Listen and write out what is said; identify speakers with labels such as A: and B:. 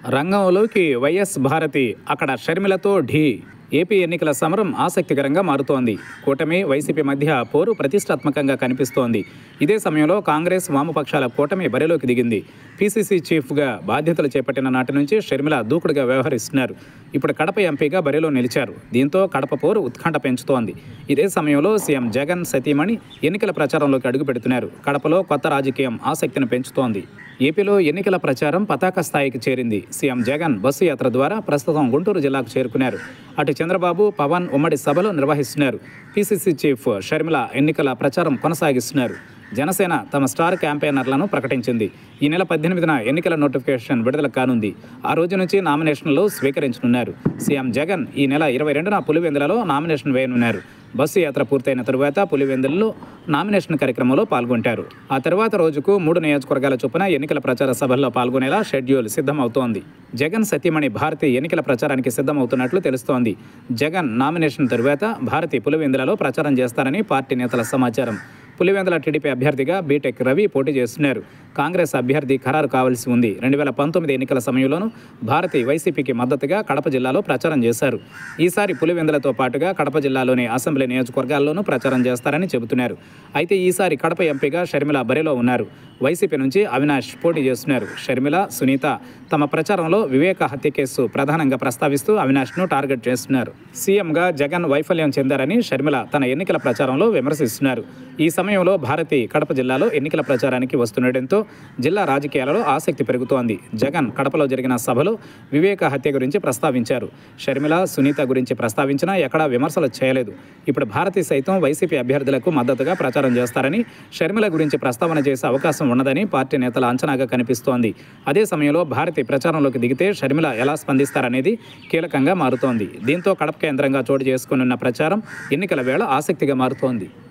A: రంగంలోకి వైఎస్ భారతి అక్కడ షర్మిలతో ఢీ ఏపీ ఎన్నికల సమరం ఆసక్తికరంగా మారుతోంది కూటమి వైసీపీ మధ్య పోరు ప్రతిష్టాత్మకంగా కనిపిస్తోంది ఇదే సమయంలో కాంగ్రెస్ వామపక్షాల కూటమి బరిలోకి దిగింది పీసీసీ చీఫ్గా బాధ్యతలు చేపట్టిన నాటి నుంచి షర్మిల దూకుడుగా వ్యవహరిస్తున్నారు ఇప్పుడు కడప ఎంపీగా బరిలో నిలిచారు దీంతో కడప పోరు ఉత్కంఠ పెంచుతోంది ఇదే సమయంలో సీఎం జగన్ సతీమణి ఎన్నికల ప్రచారంలోకి అడుగుపెడుతున్నారు కడపలో కొత్త రాజకీయం ఆసక్తిని పెంచుతోంది ఏపీలో ఎన్నికల ప్రచారం పతాక స్థాయికి చేరింది సీఎం జగన్ బస్సు యాత్ర ద్వారా ప్రస్తుతం గుంటూరు జిల్లాకు చేరుకున్నారు అటు చంద్రబాబు పవన్ ఉమ్మడి సభలు నిర్వహిస్తున్నారు పీసీసీ చీఫ్ షర్మిల ఎన్నికల ప్రచారం కొనసాగిస్తున్నారు జనసేన తమ స్టార్ క్యాంపెయినర్లను ప్రకటించింది ఈ నెల పద్దెనిమిదిన ఎన్నికల నోటిఫికేషన్ విడుదల కానుంది ఆ రోజు నుంచి నామినేషన్లు స్వీకరించనున్నారు సీఎం జగన్ ఈ నెల ఇరవై రెండున పులివెందులలో నామినేషన్ వేయనున్నారు బస్సు యాత్ర పూర్తయిన తరువాత పులివెందులలో నామినేషన్ కార్యక్రమంలో పాల్గొంటారు ఆ తర్వాత రోజుకు మూడు నియోజకవర్గాల చొప్పున ఎన్నికల ప్రచార సభల్లో పాల్గొనేలా షెడ్యూల్ సిద్ధమవుతోంది జగన్ సతీమణి భారతి ఎన్నికల ప్రచారానికి సిద్ధమవుతున్నట్లు తెలుస్తోంది జగన్ నామినేషన్ తరువాత భారతి పులివెందులలో ప్రచారం చేస్తారని పార్టీ నేతల సమాచారం పులివెందుల టీడీపీ అభ్యర్థిగా బీటెక్ రవి పోటీ చేస్తున్నారు కాంగ్రెస్ అభ్యర్థి ఖరారు కావాల్సి ఉంది రెండు వేల పంతొమ్మిది ఎన్నికల సమయంలోనూ భారతి వైసీపీకి మద్దతుగా కడప జిల్లాలో ప్రచారం చేశారు ఈసారి పులివెందులతో పాటుగా కడప జిల్లాలోని అసెంబ్లీ నియోజకవర్గాల్లోనూ ప్రచారం చేస్తారని చెబుతున్నారు అయితే ఈసారి కడప ఎంపీగా షర్మిల బరిలో ఉన్నారు వైసీపీ నుంచి అవినాష్ పోటీ చేస్తున్నారు షర్మిల సునీత తమ ప్రచారంలో వివేక హత్య కేసు ప్రధానంగా ప్రస్తావిస్తూ అవినాష్ను టార్గెట్ చేస్తున్నారు సీఎంగా జగన్ వైఫల్యం చెందారని షర్మిల తన ఎన్నికల ప్రచారంలో విమర్శిస్తున్నారు ఈ సమయంలో భారతి కడప జిల్లాలో ఎన్నికల ప్రచారానికి వస్తుండటంతో జిల్లా రాజకీయాలలో ఆసక్తి పెరుగుతోంది జగన్ కడపలో జరిగిన సభలో వివేక హత్య గురించి ప్రస్తావించారు షర్మిల సునీత గురించి ప్రస్తావించినా ఎక్కడా విమర్శలు చేయలేదు ఇప్పుడు భారతి సైతం వైసీపీ అభ్యర్థులకు మద్దతుగా ప్రచారం చేస్తారని షర్మిల గురించి ప్రస్తావన చేసే అవకాశం ఉన్నదని పార్టీ నేతల అంచనాగా కనిపిస్తోంది అదే సమయంలో భారతి ప్రచారంలోకి దిగితే షర్మిల ఎలా స్పందిస్తారనేది కీలకంగా మారుతోంది దీంతో కడప కేంద్రంగా చోటు చేసుకునున్న ప్రచారం ఎన్నికల వేళ ఆసక్తిగా మారుతోంది